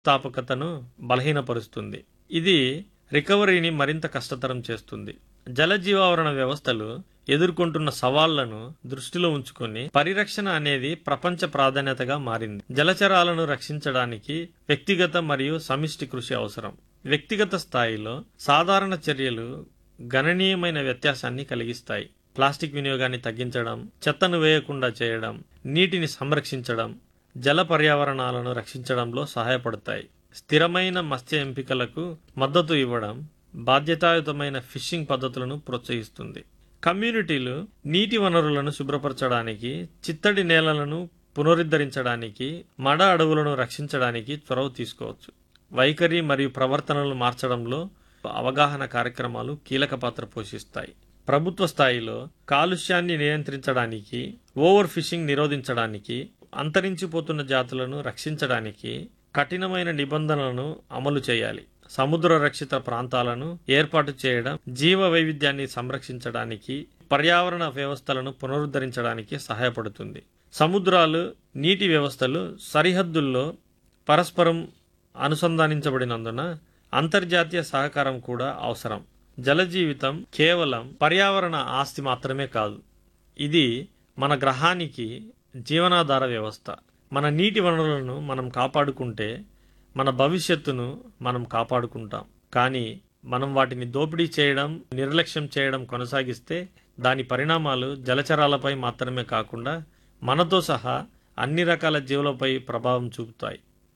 స్థాపకతను బలహీనపరుస్తుంది ఇది రికవరీని మరింత కష్టతరం చేస్తుంది జల జీవావరణ వ్యవస్థలు ఎదుర్కొంటున్న సవాళ్లను దృష్టిలో ఉంచుకొని పరిరక్షణ అనేది ప్రపంచ ప్రాధాన్యతగా మారింది జలచరాలను రక్షించడానికి వ్యక్తిగత మరియు సమిష్టి కృషి అవసరం వ్యక్తిగత స్థాయిలో సాధారణ చర్యలు గణనీయమైన వ్యత్యాసాన్ని కలిగిస్తాయి ప్లాస్టిక్ వినియోగాన్ని తగ్గించడం చెత్తను వేయకుండా చేయడం నీటిని సంరక్షించడం జల పర్యావరణాలను రక్షించడంలో సహాయపడతాయి స్థిరమైన మత్స్య ఎంపికలకు మద్దతు ఇవ్వడం బాధ్యతాయుతమైన ఫిషింగ్ పద్ధతులను ప్రోత్సహిస్తుంది కమ్యూనిటీలు నీటి వనరులను శుభ్రపరచడానికి చిత్తడి నేలలను పునరుద్ధరించడానికి మడ అడవులను రక్షించడానికి చొరవ తీసుకోవచ్చు వైఖరి మరియు ప్రవర్తనలు మార్చడంలో అవగాహన కార్యక్రమాలు కీలక పాత్ర పోషిస్తాయి ప్రభుత్వ స్థాయిలో కాలుష్యాన్ని నియంత్రించడానికి ఓవర్ ఫిషింగ్ నిరోధించడానికి అంతరించిపోతున్న జాతులను రక్షించడానికి కఠినమైన నిబంధనలను అమలు చేయాలి సముద్ర రక్షిత ప్రాంతాలను ఏర్పాటు చేయడం జీవ వైవిధ్యాన్ని సంరక్షించడానికి పర్యావరణ వ్యవస్థలను పునరుద్ధరించడానికి సహాయపడుతుంది సముద్రాలు నీటి వ్యవస్థలు సరిహద్దుల్లో పరస్పరం అనుసంధానించబడినందున అంతర్జాతీయ సహకారం కూడా అవసరం జల జీవితం కేవలం పర్యావరణ ఆస్తి మాత్రమే కాదు ఇది మన గ్రహానికి జీవనాధార వ్యవస్థ మన నీటి వనరులను మనం కాపాడుకుంటే మన భవిష్యత్తును మనం కాపాడుకుంటాం కానీ మనం వాటిని దోపిడీ చేయడం నిర్లక్ష్యం చేయడం కొనసాగిస్తే దాని పరిణామాలు జలచరాలపై మాత్రమే కాకుండా మనతో సహా అన్ని రకాల జీవులపై ప్రభావం చూపుతాయి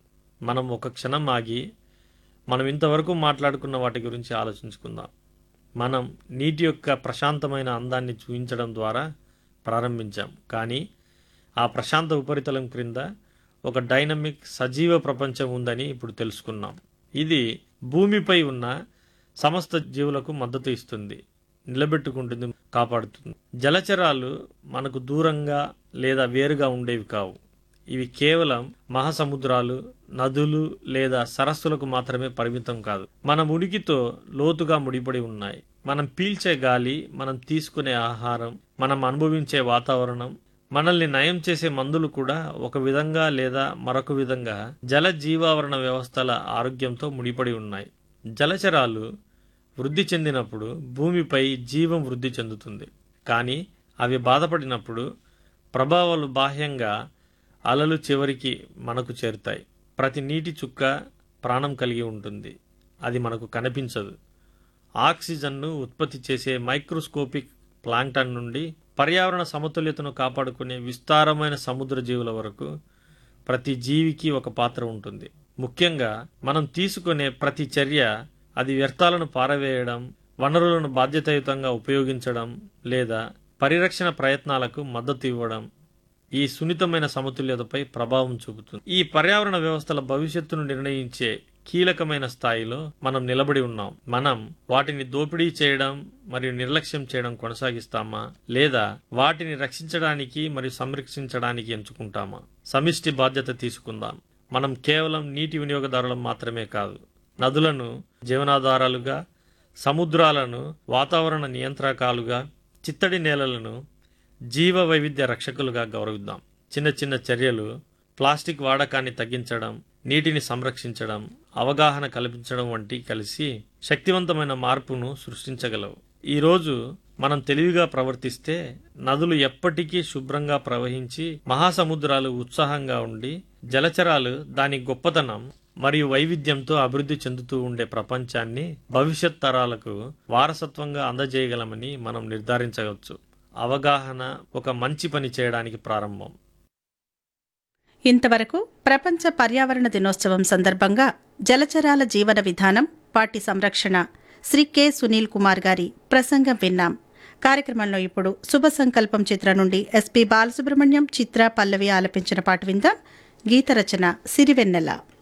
మనం ఒక క్షణం ఆగి మనం ఇంతవరకు మాట్లాడుకున్న వాటి గురించి ఆలోచించుకుందాం మనం నీటి యొక్క ప్రశాంతమైన అందాన్ని చూపించడం ద్వారా ప్రారంభించాం కానీ ఆ ప్రశాంత ఉపరితలం క్రింద ఒక డైనమిక్ సజీవ ప్రపంచం ఉందని ఇప్పుడు తెలుసుకున్నాం ఇది భూమిపై ఉన్న సమస్త జీవులకు మద్దతు ఇస్తుంది నిలబెట్టుకుంటుంది కాపాడుతుంది జలచరాలు మనకు దూరంగా లేదా వేరుగా ఉండేవి కావు ఇవి కేవలం మహాసముద్రాలు నదులు లేదా సరస్సులకు మాత్రమే పరిమితం కాదు మన ఉనికితో లోతుగా ముడిపడి ఉన్నాయి మనం పీల్చే గాలి మనం తీసుకునే ఆహారం మనం అనుభవించే వాతావరణం మనల్ని నయం చేసే మందులు కూడా ఒక విధంగా లేదా మరొక విధంగా జల జీవావరణ వ్యవస్థల ఆరోగ్యంతో ముడిపడి ఉన్నాయి జలచరాలు వృద్ధి చెందినప్పుడు భూమిపై జీవం వృద్ధి చెందుతుంది కానీ అవి బాధపడినప్పుడు ప్రభావాలు బాహ్యంగా అలలు చివరికి మనకు చేరుతాయి ప్రతి నీటి చుక్క ప్రాణం కలిగి ఉంటుంది అది మనకు కనిపించదు ఆక్సిజన్ను ఉత్పత్తి చేసే మైక్రోస్కోపిక్ ప్లాంక్టన్ నుండి పర్యావరణ సమతుల్యతను కాపాడుకునే విస్తారమైన సముద్ర జీవుల వరకు ప్రతి జీవికి ఒక పాత్ర ఉంటుంది ముఖ్యంగా మనం తీసుకునే ప్రతి చర్య అది వ్యర్థాలను పారవేయడం వనరులను బాధ్యతాయుతంగా ఉపయోగించడం లేదా పరిరక్షణ ప్రయత్నాలకు మద్దతు ఇవ్వడం ఈ సున్నితమైన సమతుల్యతపై ప్రభావం చూపుతుంది ఈ పర్యావరణ వ్యవస్థల భవిష్యత్తును నిర్ణయించే కీలకమైన స్థాయిలో మనం నిలబడి ఉన్నాం మనం వాటిని దోపిడీ చేయడం మరియు నిర్లక్ష్యం చేయడం కొనసాగిస్తామా లేదా వాటిని రక్షించడానికి మరియు సంరక్షించడానికి ఎంచుకుంటామా సమిష్టి బాధ్యత తీసుకుందాం మనం కేవలం నీటి వినియోగదారులం మాత్రమే కాదు నదులను జీవనాధారాలుగా సముద్రాలను వాతావరణ నియంత్రకాలుగా చిత్తడి నేలలను జీవ వైవిధ్య రక్షకులుగా గౌరవిద్దాం చిన్న చిన్న చర్యలు ప్లాస్టిక్ వాడకాన్ని తగ్గించడం నీటిని సంరక్షించడం అవగాహన కల్పించడం వంటి కలిసి శక్తివంతమైన మార్పును సృష్టించగలవు ఈరోజు మనం తెలివిగా ప్రవర్తిస్తే నదులు ఎప్పటికీ శుభ్రంగా ప్రవహించి మహాసముద్రాలు ఉత్సాహంగా ఉండి జలచరాలు దాని గొప్పతనం మరియు వైవిధ్యంతో అభివృద్ధి చెందుతూ ఉండే ప్రపంచాన్ని భవిష్యత్ తరాలకు వారసత్వంగా అందజేయగలమని మనం నిర్ధారించవచ్చు అవగాహన ఒక మంచి పని చేయడానికి ప్రారంభం ఇంతవరకు ప్రపంచ పర్యావరణ దినోత్సవం సందర్భంగా జలచరాల జీవన విధానం వాటి సంరక్షణ శ్రీ కె సునీల్ కుమార్ గారి ప్రసంగం విన్నాం కార్యక్రమంలో ఇప్పుడు శుభ సంకల్పం చిత్ర నుండి ఎస్పి బాలసుబ్రహ్మణ్యం చిత్ర పల్లవి ఆలపించిన పాట విందాం గీత రచన సిరివెన్నెల